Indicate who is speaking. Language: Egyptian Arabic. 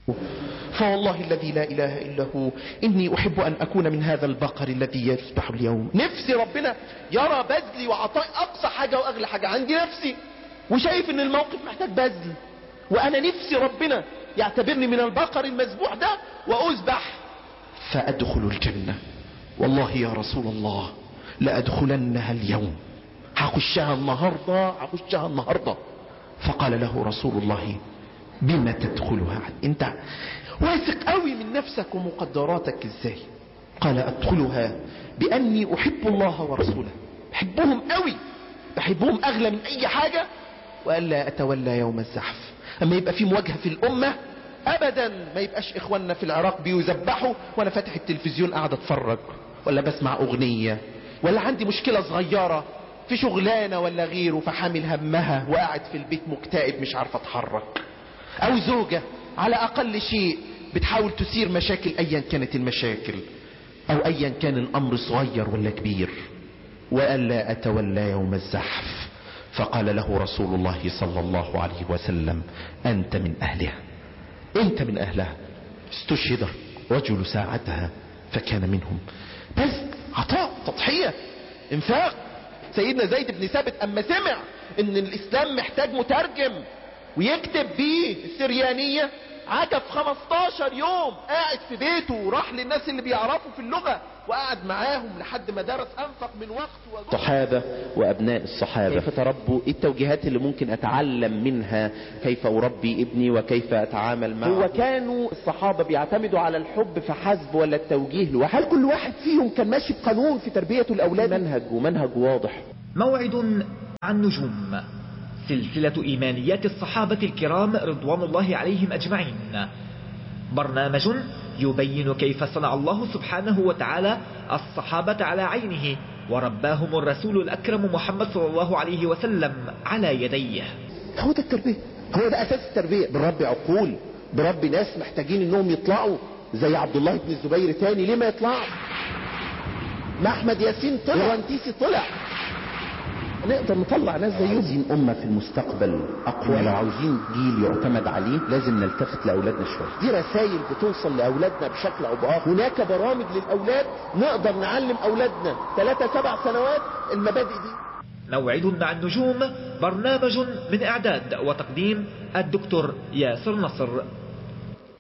Speaker 1: فوالله الذي لا إله إلا هو إني أحب أن أكون من هذا البقر الذي يسبح اليوم نفسي ربنا يرى بذلي وعطاء أقصى حاجة وأغلى حاجة عندي نفسي وشايف إن الموقف محتاج بذل وأنا نفسي ربنا يعتبرني من البقر المذبوح ده وأذبح فأدخل الجنة والله يا رسول الله لأدخلنها اليوم هخشها النهاردة هخشها النهاردة فقال له رسول الله بما تدخلها انت واثق قوي من نفسك ومقدراتك ازاي قال ادخلها باني احب الله ورسوله بحبهم قوي بحبهم اغلى من اي حاجة والا اتولى يوم الزحف اما يبقى في مواجهة في الامة ابدا ما يبقاش اخواننا في العراق بيذبحوا وانا فاتح التلفزيون قاعد اتفرج ولا بسمع اغنية ولا عندي مشكلة صغيرة في شغلانة ولا غيره فحامل همها وقاعد في البيت مكتئب مش عارف اتحرك او زوجة على اقل شيء بتحاول تثير مشاكل ايا كانت المشاكل او ايا كان الامر صغير ولا كبير والا اتولى يوم الزحف فقال له رسول الله صلى الله عليه وسلم انت من اهلها انت من اهلها استشهد رجل ساعتها فكان منهم بس عطاء تضحية انفاق سيدنا زيد بن ثابت اما سمع ان الاسلام محتاج مترجم ويكتب بيه السريانية عكف 15 يوم قاعد في بيته وراح للناس اللي بيعرفوا في اللغة وقعد معاهم لحد ما درس انفق من وقت وجهد
Speaker 2: الصحابة وأبناء الصحابة كيف تربوا إيه التوجيهات اللي ممكن أتعلم منها كيف أربي ابني وكيف أتعامل معه هو كانوا الصحابة بيعتمدوا على الحب فحسب ولا التوجيه لوحده هل كل واحد فيهم كان ماشي بقانون في تربية الأولاد منهج ومنهج واضح
Speaker 3: موعد عن نجوم سلسلة إيمانيات الصحابة الكرام رضوان الله عليهم أجمعين برنامج يبين كيف صنع الله سبحانه وتعالى الصحابة على عينه ورباهم الرسول الأكرم محمد صلى الله عليه وسلم على يديه
Speaker 2: هو ده التربية هو ده أساس التربية بربي عقول بربي ناس محتاجين انهم يطلعوا زي عبد الله بن الزبير تاني ليه ما يطلعش ما احمد ياسين طلع ورنتيسي طلع نقدر نطلع ناس زيهم عايزين أمة في المستقبل أقوى لو عاوزين جيل يعتمد عليه لازم نلتفت لأولادنا شوية دي رسائل بتوصل لأولادنا بشكل أو بآخر هناك برامج للأولاد نقدر نعلم أولادنا ثلاثة سبع سنوات المبادئ دي
Speaker 3: موعد مع النجوم برنامج من إعداد وتقديم الدكتور ياسر نصر